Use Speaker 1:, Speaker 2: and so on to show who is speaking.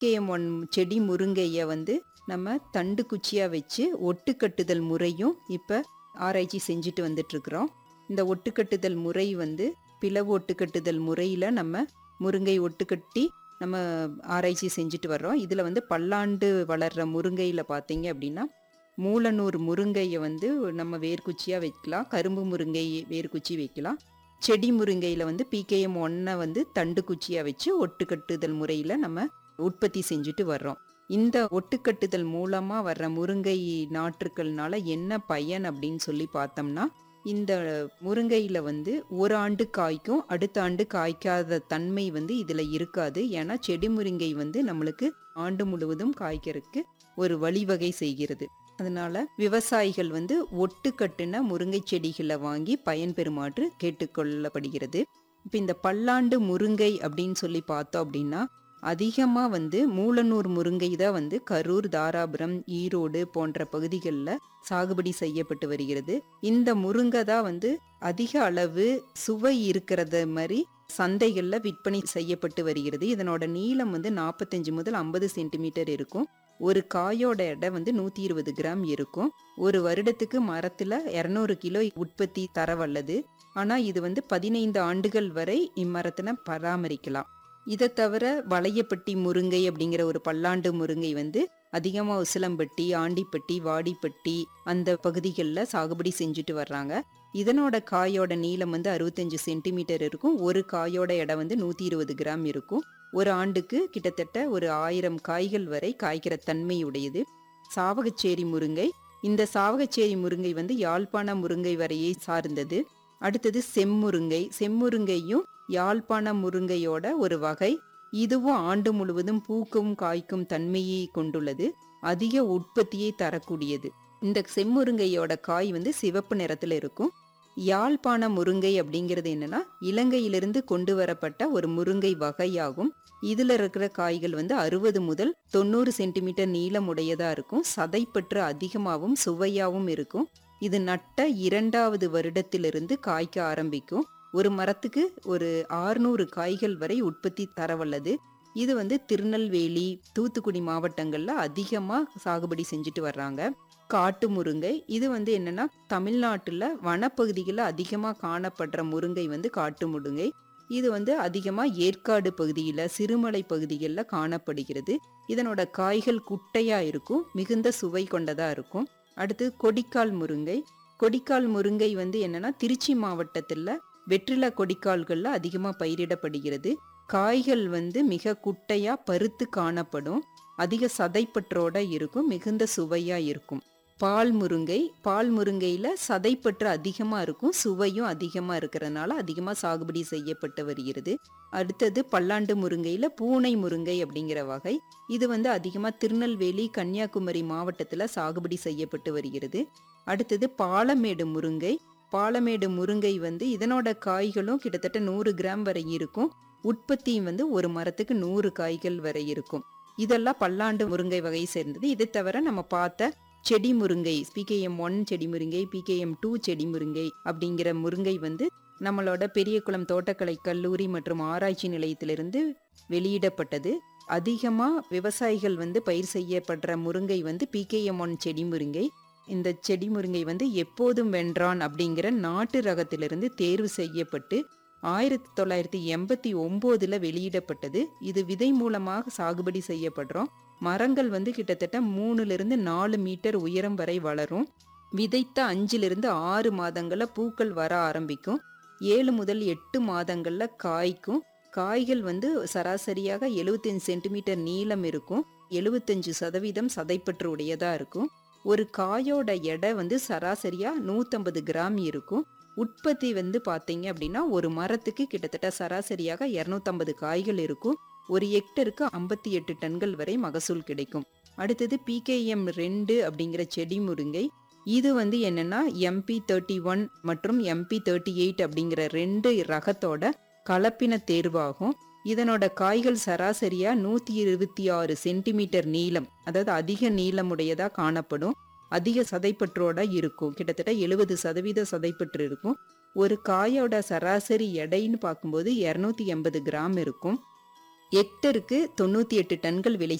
Speaker 1: KM one செடி முருங்கையை வந்து நம்ம தண்டு குச்சியாக வச்சு ஒட்டுக்கட்டுதல் முறையும் இப்போ ஆராய்ச்சி செஞ்சுட்டு வந்துட்டு இருக்கிறோம் இந்த ஒட்டுக்கட்டுதல் முறை வந்து பிளவு ஒட்டுக்கட்டுதல் முறையில் நம்ம முருங்கை ஒட்டுக்கட்டி நம்ம ஆராய்ச்சி செஞ்சுட்டு வர்றோம் இதில் வந்து பல்லாண்டு வளர்கிற முருங்கையில் பார்த்தீங்க அப்படின்னா மூலனூர் முருங்கையை வந்து நம்ம வேர்க்குச்சியாக வைக்கலாம் கரும்பு முருங்கை வேர்க்குச்சி வைக்கலாம் செடி முருங்கையில் வந்து பிகேஎம் ஒன்னை வந்து தண்டு குச்சியாக வச்சு ஒட்டுக்கட்டுதல் முறையில் நம்ம உற்பத்தி செஞ்சுட்டு வர்றோம் இந்த ஒட்டுக்கட்டுதல் மூலமாக வர்ற முருங்கை நாற்றுக்கள்னால என்ன பயன் அப்படின்னு சொல்லி பார்த்தோம்னா இந்த முருங்கையில் வந்து ஒரு ஆண்டு காய்க்கும் அடுத்த ஆண்டு காய்க்காத தன்மை வந்து இதில் இருக்காது ஏன்னா செடி முருங்கை வந்து நம்மளுக்கு ஆண்டு முழுவதும் காய்க்கிறதுக்கு ஒரு வழிவகை செய்கிறது அதனால விவசாயிகள் வந்து ஒட்டு கட்டுன முருங்கை செடிகளை வாங்கி பயன்பெறுமாறு கேட்டுக்கொள்ளப்படுகிறது இப்போ இந்த பல்லாண்டு முருங்கை அப்படின்னு சொல்லி பார்த்தோம் அப்படின்னா அதிகமாக வந்து மூலனூர் முருங்கை தான் வந்து கரூர் தாராபுரம் ஈரோடு போன்ற பகுதிகளில் சாகுபடி செய்யப்பட்டு வருகிறது இந்த முருங்கை தான் வந்து அதிக அளவு சுவை இருக்கிறத மாதிரி சந்தைகளில் விற்பனை செய்யப்பட்டு வருகிறது இதனோட நீளம் வந்து நாற்பத்தஞ்சு முதல் ஐம்பது சென்டிமீட்டர் இருக்கும் ஒரு காயோட எடை வந்து நூற்றி இருபது கிராம் இருக்கும் ஒரு வருடத்துக்கு மரத்தில் இரநூறு கிலோ உற்பத்தி தர வல்லது ஆனால் இது வந்து பதினைந்து ஆண்டுகள் வரை இம்மரத்தினை பராமரிக்கலாம் இதை தவிர வளையப்பட்டி முருங்கை அப்படிங்கிற ஒரு பல்லாண்டு முருங்கை வந்து அதிகமாக உசிலம்பட்டி ஆண்டிப்பட்டி வாடிப்பட்டி அந்த பகுதிகளில் சாகுபடி செஞ்சுட்டு வர்றாங்க இதனோட காயோட நீளம் வந்து அறுபத்தஞ்சு சென்டிமீட்டர் இருக்கும் ஒரு காயோட எடை வந்து நூற்றி இருபது கிராம் இருக்கும் ஒரு ஆண்டுக்கு கிட்டத்தட்ட ஒரு ஆயிரம் காய்கள் வரை காய்க்கிற தன்மை உடையது சாவகச்சேரி முருங்கை இந்த சாவகச்சேரி முருங்கை வந்து யாழ்ப்பாண முருங்கை வரையை சார்ந்தது அடுத்தது செம்முருங்கை செம்முருங்கையும் யாழ்ப்பாண முருங்கையோட ஒரு வகை இதுவும் ஆண்டு முழுவதும் பூக்கும் காய்க்கும் தன்மையை கொண்டுள்ளது அதிக உற்பத்தியை தரக்கூடியது இந்த செம்முருங்கையோட காய் வந்து சிவப்பு நிறத்துல இருக்கும் யாழ்ப்பாண முருங்கை அப்படிங்கிறது என்னன்னா இலங்கையிலிருந்து கொண்டு வரப்பட்ட ஒரு முருங்கை வகையாகும் இதுல இருக்கிற காய்கள் வந்து அறுபது முதல் தொண்ணூறு சென்டிமீட்டர் நீளம் உடையதா இருக்கும் சதைப்பற்று அதிகமாகவும் சுவையாகவும் இருக்கும் இது நட்ட இரண்டாவது வருடத்திலிருந்து காய்க்க ஆரம்பிக்கும் ஒரு மரத்துக்கு ஒரு ஆறுநூறு காய்கள் வரை உற்பத்தி தரவல்லது இது வந்து திருநெல்வேலி தூத்துக்குடி மாவட்டங்கள்ல அதிகமா சாகுபடி செஞ்சுட்டு வர்றாங்க காட்டு முருங்கை இது வந்து என்னன்னா தமிழ்நாட்டுல வனப்பகுதிகளில் அதிகமாக காணப்படுற முருங்கை வந்து காட்டு முருங்கை இது வந்து அதிகமாக ஏற்காடு பகுதியில் சிறுமலை பகுதிகளில் காணப்படுகிறது இதனோட காய்கள் குட்டையா இருக்கும் மிகுந்த சுவை கொண்டதா இருக்கும் அடுத்து கொடிக்கால் முருங்கை கொடிக்கால் முருங்கை வந்து என்னன்னா திருச்சி மாவட்டத்தில் வெற்றில கொடிக்கால்களில் அதிகமாக பயிரிடப்படுகிறது காய்கள் வந்து மிக குட்டையா பருத்து காணப்படும் அதிக சதைப்பற்றோட இருக்கும் மிகுந்த சுவையா இருக்கும் பால் முருங்கை பால் முருங்கையில சதைப்பற்று அதிகமா இருக்கும் சுவையும் அதிகமா இருக்கிறதுனால அதிகமா சாகுபடி செய்யப்பட்டு வருகிறது அடுத்தது பல்லாண்டு முருங்கையில பூனை முருங்கை அப்படிங்கிற வகை இது வந்து அதிகமா திருநெல்வேலி கன்னியாகுமரி மாவட்டத்துல சாகுபடி செய்யப்பட்டு வருகிறது அடுத்தது பாலமேடு முருங்கை பாலமேடு முருங்கை வந்து இதனோட காய்களும் கிட்டத்தட்ட நூறு கிராம் வரை இருக்கும் உற்பத்தியும் வந்து ஒரு மரத்துக்கு நூறு காய்கள் வரை இருக்கும் இதெல்லாம் பல்லாண்டு முருங்கை வகை சேர்ந்தது இதை தவிர நம்ம பார்த்த செடி முருங்கை பிகேஎம் ஒன் செடி முருங்கை பிகேஎம் டூ செடி முருங்கை அப்படிங்கிற முருங்கை வந்து நம்மளோட பெரியகுளம் தோட்டக்கலை கல்லூரி மற்றும் ஆராய்ச்சி நிலையத்திலிருந்து வெளியிடப்பட்டது அதிகமாக விவசாயிகள் வந்து பயிர் செய்யப்படுற முருங்கை வந்து பிகேஎம் ஒன் செடி முருங்கை இந்த செடி முருங்கை வந்து எப்போதும் வென்றான் அப்படிங்கிற நாட்டு ரகத்திலிருந்து தேர்வு செய்யப்பட்டு ஆயிரத்தி தொள்ளாயிரத்தி எண்பத்தி ஒம்போதுல வெளியிடப்பட்டது இது விதை மூலமாக சாகுபடி செய்யப்படுறோம் மரங்கள் வந்து கிட்டத்தட்ட மூணுலேருந்து நாலு மீட்டர் உயரம் வரை வளரும் விதைத்த அஞ்சிலிருந்து ஆறு மாதங்கள்ல பூக்கள் வர ஆரம்பிக்கும் ஏழு முதல் எட்டு மாதங்கள்ல காய்க்கும் காய்கள் வந்து சராசரியாக எழுபத்தஞ்சு சென்டிமீட்டர் நீளம் இருக்கும் எழுபத்தஞ்சு சதவீதம் சதைப்பற்று உடையதா இருக்கும் ஒரு காயோட எடை வந்து சராசரியா நூற்றம்பது கிராம் இருக்கும் உற்பத்தி வந்து பார்த்தீங்க அப்படின்னா ஒரு மரத்துக்கு கிட்டத்தட்ட சராசரியாக இரநூத்தம்பது காய்கள் இருக்கும் ஒரு ஹெக்டருக்கு ஐம்பத்தி எட்டு டன்கள் வரை மகசூல் கிடைக்கும் அடுத்தது பிகேஎம் ரெண்டு அப்படிங்கிற செடி முருங்கை இது வந்து என்னன்னா எம்பி தேர்ட்டி ஒன் மற்றும் எம்பி தேர்ட்டி எயிட் அப்படிங்கிற ரெண்டு ரகத்தோட கலப்பின தேர்வாகும் இதனோட காய்கள் சராசரியா நூத்தி இருபத்தி ஆறு சென்டிமீட்டர் நீளம் அதாவது அதிக நீளமுடையதா காணப்படும் அதிக சதைப்பற்றோட இருக்கும் கிட்டத்தட்ட எழுபது சதவீத சதைப்பற்று இருக்கும் ஒரு காயோட சராசரி எடைன்னு பார்க்கும்போது இரநூத்தி எண்பது கிராம் இருக்கும் ஹெக்டருக்கு தொண்ணூற்றி எட்டு டன்கள் விளை